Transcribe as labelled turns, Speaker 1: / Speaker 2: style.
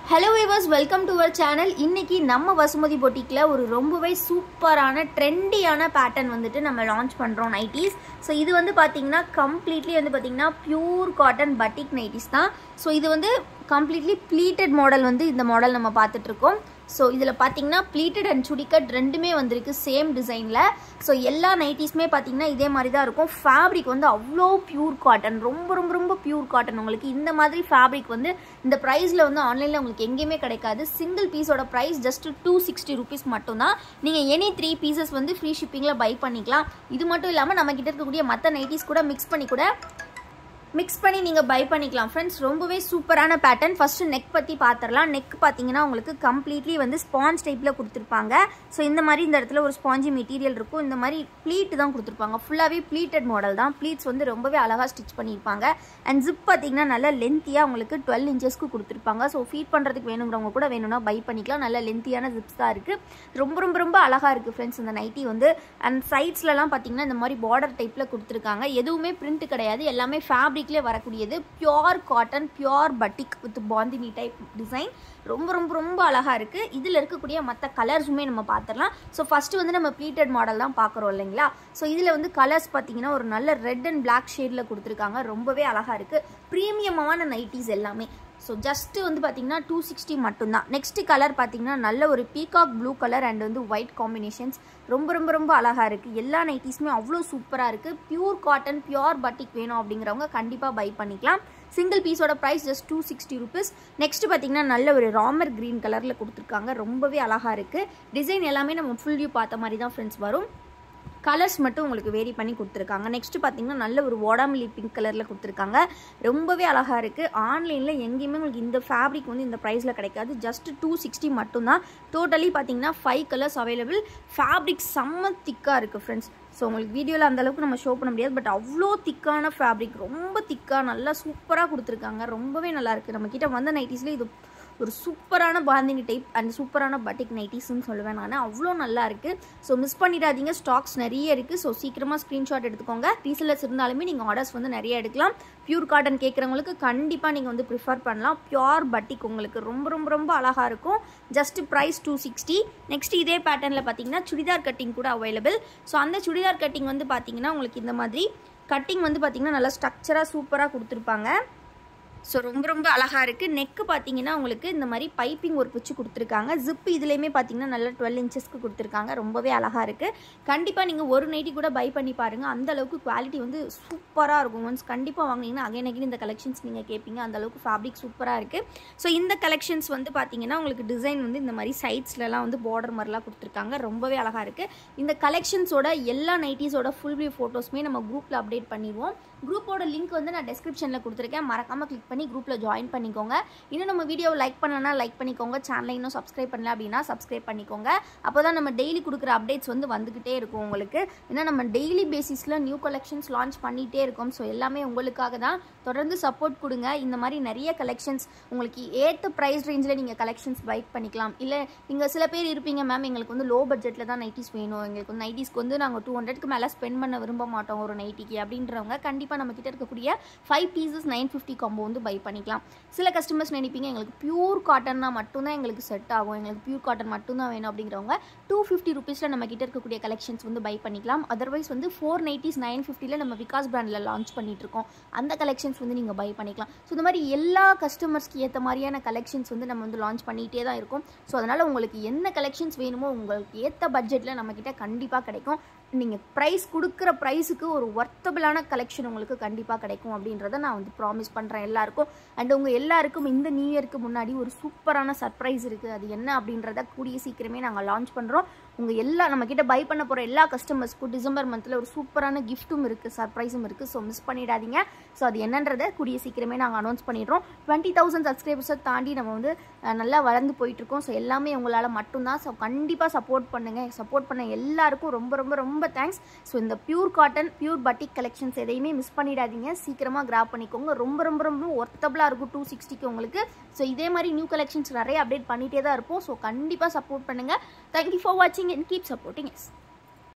Speaker 1: hello viewers welcome to our channel இன்னைக்கு நம்ம வசுமதி பொட்டிக்கில் ஒரு ரொம்பவே சூப்பரான ட்ரெண்டியான பேட்டர்ன் வந்துட்டு நம்ம லான்ச் பண்ணுறோம் நைட்டிஸ் ஸோ இது வந்து பார்த்தீங்கன்னா கம்ப்ளீட்லி வந்து பார்த்தீங்கன்னா பியூர் காட்டன் பட்டிக் நைட்டிஸ் தான் ஸோ இது வந்து கம்ப்ளீட்லி ப்ளீட்டட் மாடல் வந்து இந்த மாடல் நம்ம பார்த்துட்டு இருக்கோம் ஸோ இதில் பார்த்தீங்கன்னா ப்ளீட்டட் அண்ட் சுடிக்கட் ரெண்டுமே வந்திருக்கு சேம் டிசைனில் ஸோ எல்லா நைட்டிஸுமே பார்த்தீங்கன்னா இதே மாதிரி தான் இருக்கும் ஃபேப்ரிக் வந்து அவ்வளோ பியூர் காட்டன் ரொம்ப ரொம்ப ரொம்ப பியூர் காட்டன் உங்களுக்கு இந்த மாதிரி ஃபேப்ரிக் வந்து இந்த ப்ரைஸில் வந்து ஆன்லைனில் உங்களுக்கு எங்கேயுமே கிடைக்காது சிங்கிள் பீஸோட price just two sixty rupees மட்டும்தான் நீங்கள் எனி த்ரீ பீசஸ் வந்து ஃப்ரீ ஷிப்பிங்கில் பை பண்ணிக்கலாம் இது மட்டும் இல்லாமல் நம்ம கிட்ட இருக்கக்கூடிய மற்ற நைட்டிஸ் கூட மிக்ஸ் பண்ணி கூட மிக்ஸ் பண்ணி நீங்கள் பை பண்ணிக்கலாம் ஃப்ரெண்ட்ஸ் ரொம்பவே சூப்பரான பேட்டர்ன் ஃபஸ்ட்டு நெக் பற்றி பார்த்துடலாம் நெக் பார்த்தீங்கன்னா உங்களுக்கு கம்ப்ளீட்லி வந்து ஸ்பாஞ்ச் டைப்பில் கொடுத்துருப்பாங்க ஸோ இந்த மாதிரி இந்த இடத்துல ஒரு ஸ்பாஞ்சி மெட்டீரியல் இருக்கும் இந்த மாதிரி ப்ளீட் தான் கொடுத்துருப்பாங்க ஃபுல்லாகவே ப்ளீட்டட் மாடல் தான் ப்ளீட்ஸ் வந்து ரொம்பவே அழகாக ஸ்டிச் பண்ணியிருப்பாங்க அண்ட் ஜிப் பார்த்தீங்கன்னா நல்லா லென்த்தியாக உங்களுக்கு டுவெல் இன்ச்சஸ்க்கு கொடுத்துருப்பாங்க ஸோ ஃபீட் பண்ணுறதுக்கு வேணுங்கிறவங்க கூட வேணும்னா பை பண்ணிக்கலாம் நல்ல லென்த்தியான ஜிப்ஸ் தான் இருக்குது ரொம்ப ரொம்ப ரொம்ப அழகாக இருக்குது ஃப்ரெண்ட்ஸ் இந்த நைட்டி வந்து அண்ட் சைட்ஸ்லலாம் பார்த்தீங்கன்னா இந்த மாதிரி பார்டர் டைப்பில் கொடுத்துருக்காங்க எதுவுமே பிரிண்ட் கிடையாது எல்லாமே ஃபேப்ரிக் ஃபேப்ரிக்லேயே வரக்கூடியது pure cotton pure batik with bandhani type design ரொம்ப ரொம்ப ரொம்ப அழகாக இருக்குது இதில் இருக்கக்கூடிய மற்ற கலர்ஸுமே நம்ம பார்த்துடலாம் ஸோ ஃபஸ்ட்டு வந்து நம்ம ப்ளீட்டட் மாடல் தான் பார்க்குறோம் இல்லைங்களா ஸோ இதில் வந்து கலர்ஸ் பார்த்தீங்கன்னா ஒரு நல்ல ரெட் அண்ட் பிளாக் ஷேடில் கொடுத்துருக்காங்க ரொம்பவே அழகாக இருக்குது ப்ரீமியமான நைட்டிஸ் எல்லாமே ஸோ ஜஸ்ட்டு வந்து பார்த்தீங்கன்னா டூ சிக்ஸ்டி மட்டும்தான் நெக்ஸ்ட் கலர் பார்த்தீங்கன்னா நல்ல ஒரு பீகாக் ப்ளூ கலர் அண்ட் வந்து ஒயிட் காம்பினேஷன்ஸ் ரொம்ப ரொம்ப ரொம்ப அழகாக இருக்குது எல்லா நைட்டிஸுமே அவ்வளோ சூப்பராக இருக்குது பியூர் காட்டன் பியூர் பட்டிக் வேணும் அப்படிங்கிறவங்க கண்டிப்பாக பை பண்ணிக்கலாம் சிங்கிள் பீஸோட price just two sixty rupees next பார்த்தீங்கன்னா நல்ல ஒரு ராமர் க்ரீன் கலரில் கொடுத்துருக்காங்க ரொம்பவே அழகாக இருக்குது டிசைன் எல்லாமே நம்ம ஃபுல் வியூ பார்த்த மாதிரி தான் ஃப்ரெண்ட்ஸ் வரும் கலர்ஸ் மட்டும் உங்களுக்கு வேரி பண்ணி கொடுத்துருக்காங்க நெக்ஸ்ட் பார்த்தீங்கன்னா நல்ல ஒரு வாடாமல்லி பிங்க் கலரில் கொடுத்துருக்காங்க ரொம்பவே அழகாக இருக்குது ஆன்லைனில் எங்கேயுமே உங்களுக்கு இந்த ஃபேப்ரிக் வந்து இந்த ப்ரைஸில் கிடைக்காது ஜஸ்ட் டூ சிக்ஸ்டி மட்டும்தான் டோட்டலி பார்த்தீங்கன்னா ஃபைவ் கலர்ஸ் அவைலபிள் ஃபேப்ரிக் செம்ம திக்காக இருக்குது ஃப்ரெண்ட்ஸ் ஸோ உங்களுக்கு வீடியோவில் அந்தளவுக்கு நம்ம ஷோ பண்ண முடியாது பட் அவ்வளோ திக்கான ஃபேப்ரிக் ரொம்ப திக்காக நல்லா சூப்பராக கொடுத்துருக்காங்க ரொம்பவே நல்லா இருக்குது நம்ம கிட்ட வந்த நைட்டிஸில் இது ஒரு சூப்பரான பாந்தினி டைப் அண்ட் சூப்பரான பட்டிக் நைட்டிஸ்ன்னு சொல்லுவேன் நான் அவ்வளோ நல்லா இருக்குது ஸோ மிஸ் பண்ணிடாதீங்க ஸ்டாக்ஸ் நிறைய இருக்குது ஸோ சீக்கிரமாக ஸ்க்ரீன்ஷாட் எடுத்துக்கோங்க ரீசெல்லர்ஸ் இருந்தாலுமே நீங்கள் ஆர்டர்ஸ் வந்து நிறைய எடுக்கலாம் பியூர் காட்டன் கேட்குறவங்களுக்கு கண்டிப்பாக நீங்கள் வந்து ப்ரிஃபர் பண்ணலாம் பியூர் பட்டிக் உங்களுக்கு ரொம்ப ரொம்ப ரொம்ப அழகாக இருக்கும் just price two sixty next இதே பேட்டர்னில் பார்த்தீங்கன்னா சுடிதார் கட்டிங் கூட அவைலபிள் ஸோ அந்த சுடிதார் கட்டிங் வந்து பார்த்தீங்கன்னா உங்களுக்கு இந்த மாதிரி கட்டிங் வந்து பார்த்தீங்கன்னா நல்லா ஸ்ட்ரக்சராக சூப்பராக கொடுத்துருப்பாங்க ஸோ ரொம்ப ரொம்ப அழகாக இருக்குது நெக்கு பார்த்தீங்கன்னா உங்களுக்கு இந்த மாதிரி பைப்பிங் ஒர்க் வச்சு கொடுத்துருக்காங்க ஜிப் இதுலேயுமே பார்த்தீங்கன்னா நல்லா டுவெல் இன்ச்சஸ்க்கு கொடுத்துருக்காங்க ரொம்பவே அழகாக இருக்குது கண்டிப்பாக நீங்கள் ஒரு நைட்டி கூட பை பண்ணி பாருங்கள் அந்த அளவுக்கு குவாலிட்டி வந்து சூப்பராக இருக்கும் ஒன்ஸ் கண்டிப்பாக வாங்கினீங்கன்னா அகைன் அகைன் இந்த கலெக்ஷன்ஸ் நீங்கள் கேட்பீங்க அந்த அளவுக்கு ஃபேப்ரிக் சூப்பராக இருக்குது ஸோ இந்த கலெக்ஷன்ஸ் வந்து பார்த்தீங்கன்னா உங்களுக்கு டிசைன் வந்து இந்த மாதிரி சைட்ஸ்லலாம் வந்து பார்டர் மாதிரிலாம் கொடுத்துருக்காங்க ரொம்பவே அழகாக இருக்குது இந்த கலெக்ஷன்ஸோட எல்லா நைட்டிஸோட ஃபுல் வியூ ஃபோட்டோஸுமே நம்ம குரூப்பில் அப்டேட் பண்ணிடுவோம் குரூப்போட லிங்க் வந்து நான் டெஸ்கிரிப்ஷனில் கொடுத்துருக்கேன் மறக்காமல் கிளிக் பண்ணி குரூப்பில் ஜாயின் பண்ணிக்கோங்க இன்னும் நம்ம வீடியோவை லைக் பண்ணலன்னா லைக் பண்ணிக்கோங்க சேனலை இன்னும் சப்ஸ்கிரைப் பண்ணல அப்படின்னா சப்ஸ்கிரைப் பண்ணிக்கோங்க அப்போ தான் நம்ம டெய்லி கொடுக்குற அப்டேட்ஸ் வந்து வந்துக்கிட்டே இருக்கும் உங்களுக்கு ஏன்னா நம்ம டெய்லி பேசிஸில் நியூ கலெக்ஷன்ஸ் லான்ச் பண்ணிகிட்டே இருக்கோம் ஸோ எல்லாமே உங்களுக்காக தான் தொடர்ந்து சப்போர்ட் கொடுங்க இந்த மாதிரி நிறைய கலெக்ஷன்ஸ் உங்களுக்கு ஏற்ற ப்ரைஸ் ரேஞ்சில் நீங்கள் கலெக்ஷன்ஸ் பை பண்ணிக்கலாம் இல்லை நீங்கள் சில பேர் இருப்பீங்க மேம் எங்களுக்கு வந்து லோ பட்ஜெட்டில் தான் நைட்டிஸ் வேணும் எங்களுக்கு வந்து நைட்டிஸ்க்கு வந்து நாங்கள் டூ ஹண்ட்ரட்க்கு மேலே ஸ்பெண்ட் பண்ண விரும்ப மாட்டோம் ஒரு நைட்டிக்கு அப்படின்றவங்க கண்டிப்பாக நம்ம கிட்ட இருக்கக்கூடிய five pieces nine fifty combo வந்து பை பண்ணிக்கலாம் சில கஸ்டமர்ஸ் நினைப்பீங்க எங்களுக்கு பியூர் காட்டன்னா மட்டும்தான் எங்களுக்கு செட் ஆகும் எங்களுக்கு பியூர் காட்டன் மட்டும்தான் வேணும் அப்படிங்கிறவங்க டூ ஃபிஃப்டி ருபீஸில் நம்ம கிட்ட இருக்கக்கூடிய கலெக்ஷன்ஸ் வந்து பை பண்ணிக்கலாம் அதர்வைஸ் வந்து ஃபோர் நைட்டிஸ் நைன் ஃபிஃப்டியில் நம்ம விகாஸ் பிராண்டில் லான்ச் பண்ணிட்டு இருக்கோம் அந்த கலெக்ஷன்ஸ் வந்து நீங்கள் பை பண்ணிக்கலாம் ஸோ இந்த மாதிரி எல்லா கஸ்டமர்ஸ்க்கு ஏற்ற மாதிரியான கலெக்ஷன்ஸ் வந்து நம்ம வந்து லான்ச் பண்ணிகிட்டே தான் இருக்கும் ஸோ அதனால் உங்களுக்கு என்ன கலெக்ஷன்ஸ் வேணுமோ உங்களுக்கு ஏற்ற பட்ஜெட்டில் நம்மக்கிட்ட கண்டிப்பாக கிடைக்கும் நீங்கள் ப்ரைஸ் கொடுக்குற ப்ரைஸுக்கு ஒரு ஒர்த்தபிளான கலெக்ஷன் உங்களுக்கு கண்டிப்பாக கிடைக்கும் அப்படின்றத நான் வந்து ப்ராமிஸ் பண்ணுறேன் எல்லாருக்கும் அண்ட் உங்கள் எல்லாருக்கும் இந்த நியூ இயருக்கு முன்னாடி ஒரு சூப்பரான சர்ப்ரைஸ் இருக்குது அது என்ன அப்படின்றத கூடிய சீக்கிரமே நாங்கள் லான்ச் பண்ணுறோம் உங்கள் எல்லா நம்மக்கிட்ட பை பண்ண போகிற எல்லா கஸ்டமர்ஸ்க்கும் டிசம்பர் மந்தில் ஒரு சூப்பரான கிஃப்ட்டும் இருக்குது சர்ப்ரைஸும் இருக்குது ஸோ மிஸ் பண்ணிடாதீங்க ஸோ அது என்னன்றதை கூடிய சீக்கிரமே நாங்கள் அனௌன்ஸ் பண்ணிடுறோம் டுவெண்ட்டி தௌசண்ட் சப்ஸ்கிரைபர்ஸை தாண்டி நம்ம வந்து நல்லா வளர்ந்து போயிட்டுருக்கோம் ஸோ எல்லாமே உங்களால் மட்டும்தான் ஸோ கண்டிப்பாக சப்போர்ட் பண்ணுங்கள் சப்போர்ட் பண்ண எல்லாருக்கும் ரொம்ப ரொம்ப ரொம்ப தேங்க்ஸ் ஸோ இந்த pure cotton pure batik collections எதையுமே மிஸ் பண்ணிடாதீங்க சீக்கிரமாக கிராப் பண்ணிக்கோங்க ரொம்ப ரொம்ப ரொம்ப ஒர்த்தபிளாக இருக்கும் டூ சிக்ஸ்டிக்கு உங்களுக்கு ஸோ இதே மாதிரி நியூ கலெக்ஷன்ஸ் நிறைய அப்டேட் பண்ணிகிட்டே தான் இருப்போம் ஸோ கண்டிப்பாக சப்போர்ட் பண்ணுங்கள் தேங்க்யூ ஃபார் வாட்சிங் அண்ட் கீப் சப்போர்ட்டிங் எஸ்